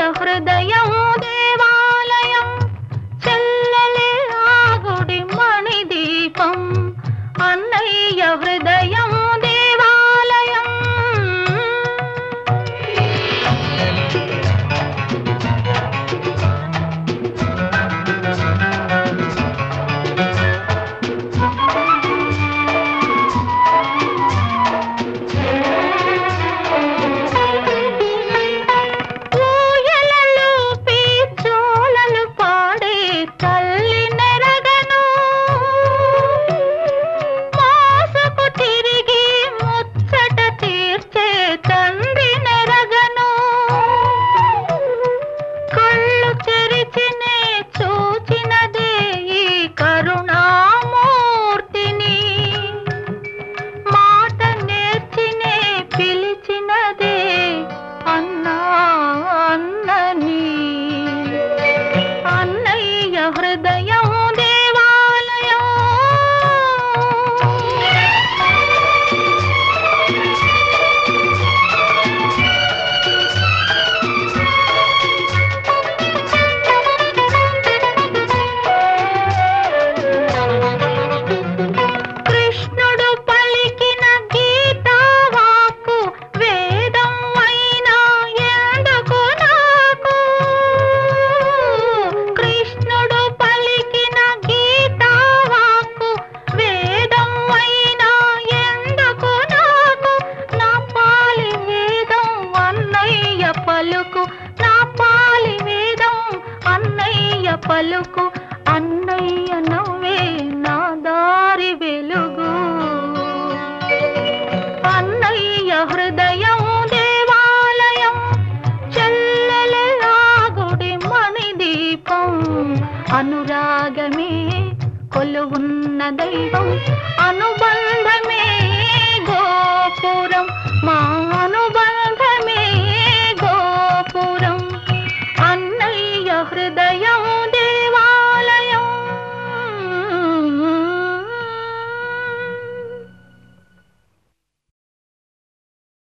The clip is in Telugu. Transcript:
హృదయం దేవాలయం చెల్లెలే ఆ గుడి మణి దీపం అన్నయ్య హృదయం దేవాలయం ఊయలలు పీచోలలు పాడే తల్లి నెరగను మోసకు తిరిగి ముచ్చట తీర్చే తండ్రి నెరగను కళ్ళు తెరిచినే చూచినదే ఈ కరుణామూర్తిని మాట నేర్చినే పిలిచినదే అన్నా అన్నని అన్నయ్య హృదయం దేవాలయం కృష్ణుడు పలికిన గీతావాకు వేదం అయినా ఎందుకు నాకు కృష్ణుడు పలికిన గీతావాకు వేదం అయినా ఎందుకు నాకు నా పాలి వేదం అన్నయ్య పలుకు నా పాలి వేదం అన్నయ్య పలుకు అన్నయ్య నవ్వే నా దారి వెలుగు అన్నయ్య హృదయం దేవాలయం చెల్లెలే ఆ గుడి మణి దీపం అనురాగమే కొలువున్న దైవం అనుబంధమే గోపురం మా అనుబంధమే గోపురం అన్నయ్య హృదయ